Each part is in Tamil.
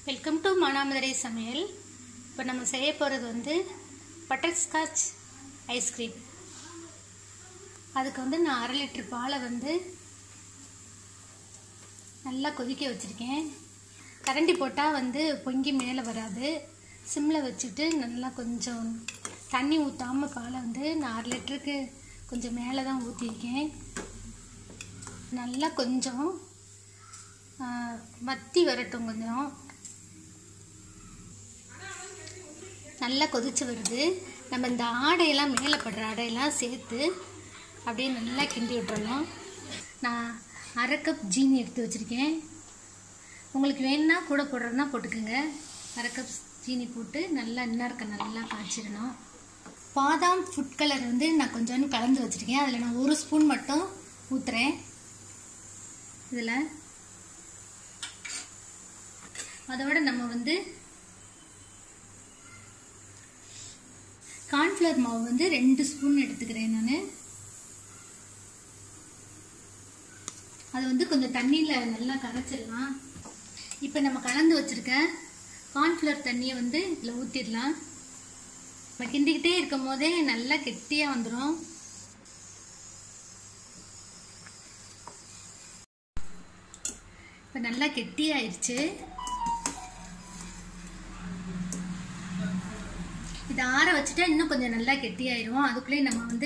வெல்கம் டு மானாமதுரை சமையல் இப்போ நம்ம செய்ய போகிறது வந்து பட்டர் ஸ்காட்ச் ஐஸ்கிரீம் அதுக்கு வந்து நான் அரை லிட்டர் பாலை வந்து நல்லா கொதிக்க வச்சுருக்கேன் கரண்டி போட்டால் வந்து பொங்கி மேலே வராது சிம்மில் வச்சுட்டு நல்லா கொஞ்சம் தண்ணி ஊற்றாமல் பாலை வந்து நான் அரை லிட்டருக்கு கொஞ்சம் மேலே தான் ஊற்றிருக்கேன் நல்லா கொஞ்சம் ஆ, வத்தி வரட்டும் கொஞ்சம் நல்லா கொதிச்சு வருது நம்ம இந்த ஆடையெல்லாம் மேலே படுற ஆடையெல்லாம் சேர்த்து அப்படியே நல்லா கிண்டி விட்டுறணும் நான் அரை கப் ஜீனி எடுத்து வச்சுருக்கேன் உங்களுக்கு வேணும்னா கூட போடுறதுனா போட்டுக்கோங்க அரை கப் ஜீனி போட்டு நல்லா இன்னும் இருக்க நல்லா காய்ச்சிடணும் பாதாம் ஃபுட் கலர் வந்து நான் கொஞ்சோண்டு கலந்து வச்சுருக்கேன் அதில் நான் ஒரு ஸ்பூன் மட்டும் ஊற்றுறேன் இதில் அதோட நம்ம வந்து கார்ன்ஃப்ளவர் மாவு வந்து ரெண்டு ஸ்பூன் எடுத்துக்கிறேன் நான் அது வந்து கொஞ்சம் தண்ணியில் நல்லா கரைச்சிடலாம் இப்போ நம்ம கலந்து வச்சுருக்க கார்ன்ஃப்ளவர் தண்ணியை வந்து இதில் ஊற்றிடலாம் நம்ம கிண்டிக்கிட்டே இருக்கும் போதே நல்லா கெட்டியாக வந்துடும் இப்போ நல்லா கெட்டியாயிருச்சு இதை ஆற வச்சுட்டா இன்னும் கொஞ்சம் நல்லா கெட்டியாயிரும் அதுக்குள்ளேயே நம்ம வந்து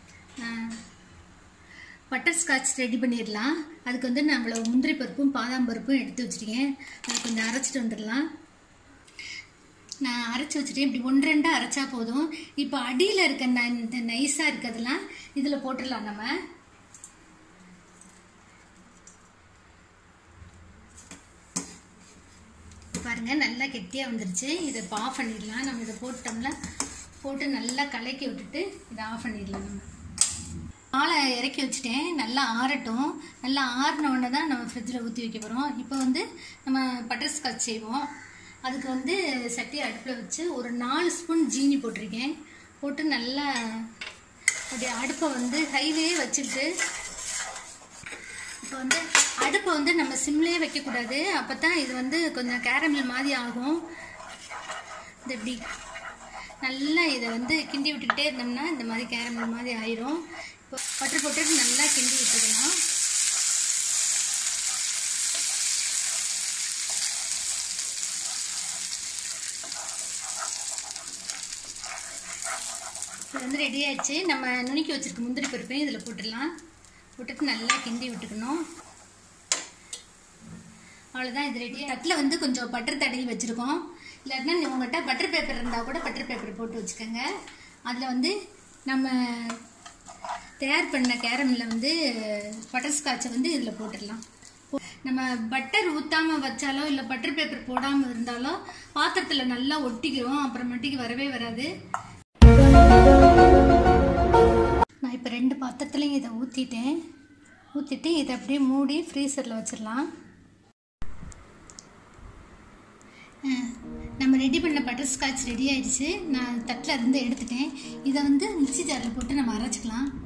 பட்டர் ஸ்காட்ச் ரெடி பண்ணிடலாம் அதுக்கு வந்து நான் இவ்வளோ முந்திரி பருப்பும் பாதாம் பருப்பும் எடுத்து வச்சுருக்கேன் அது கொஞ்சம் அரைச்சிட்டு வந்துடலாம் நான் அரைச்சி வச்சுட்டேன் இப்படி ஒன்று ரெண்டாக அரைச்சா போதும் இப்போ அடியில் இருக்க ந இந்த நைஸாக இருக்கிறதெல்லாம் இதில் போட்டுடலாம் நம்ம பாருங்க நல்லா கெட்டியாக வந்துருச்சு இதை இப்போ ஆஃப் பண்ணிடலாம் நம்ம இதை போட்டோம்ல போட்டு நல்லா கலக்கி விட்டுட்டு இதை ஆஃப் பண்ணிடலாம் நம்ம பாலை இறக்கி வச்சுட்டேன் நல்லா ஆறட்டும் நல்லா ஆறின உடனே தான் நம்ம ஃப்ரிட்ஜில் ஊற்றி வைக்க போகிறோம் இப்போ வந்து நம்ம பட்டர் ஸ்காட்ச் செய்வோம் அதுக்கு வந்து சட்டி அடுப்பில் வச்சு ஒரு நாலு ஸ்பூன் ஜீனி போட்டிருக்கேன் போட்டு நல்லா அப்படியே அடுப்பை வந்து ஹைவே வச்சுட்டு இப்போ வந்து அடுப்பை வந்து நம்ம சிம்லேயே வைக்கக்கூடாது அப்போ தான் இது வந்து கொஞ்சம் கேரமல் மாதிரி ஆகும் இது இப்படி நல்லா இதை வந்து கிண்டி விட்டுக்கிட்டே இருந்தோம்னா இந்த மாதிரி கேரமல் மாதிரி ஆயிரும் இப்போ பட்டர் போட்டுட்டு நல்லா கிண்டி விட்டுக்கலாம் இது வந்து ரெடி ஆயிடுச்சு நம்ம நுணுக்கி வச்சிருக்க முந்திரி பருப்பையும் இதில் போட்டுடலாம் போட்டுட்டு நல்லா கிண்டி விட்டுக்கணும் அவ்வளோதான் இது ரெடி தட்டில் வந்து கொஞ்சம் பட்டர் தடவி வச்சுருக்கோம் இல்லாட்டினா உங்கள்கிட்ட பட்டர் பேப்பர் இருந்தால் கூட பட்டர் பேப்பர் போட்டு வச்சுக்கோங்க அதில் வந்து நம்ம தயார் பண்ண கேரமில் வந்து பட்டர் ஸ்காட்சை வந்து இதில் போட்டுடலாம் நம்ம பட்டர் ஊற்றாமல் வச்சாலோ இல்லை பட்டர் பேப்பர் போடாமல் இருந்தாலோ பாத்திரத்தில் நல்லா ஒட்டிக்கிறோம் அப்புறமேட்டுக்கு வரவே வராது நான் இப்போ ரெண்டு பாத்திரத்துலையும் இதை ஊற்றிட்டேன் ஊற்றிட்டு இதை அப்படியே மூடி ஃப்ரீசரில் வச்சிடலாம் அஹ், நம்ம ரெடி பண்ண பட்டர் ஸ்காட்ச் ரெடி ஆயிடுச்சு நான் தட்டில் இருந்து எடுத்துட்டேன் இதை வந்து மிக்ஸி ஜாரில் போட்டு நம்ம அரைச்சிக்கலாம்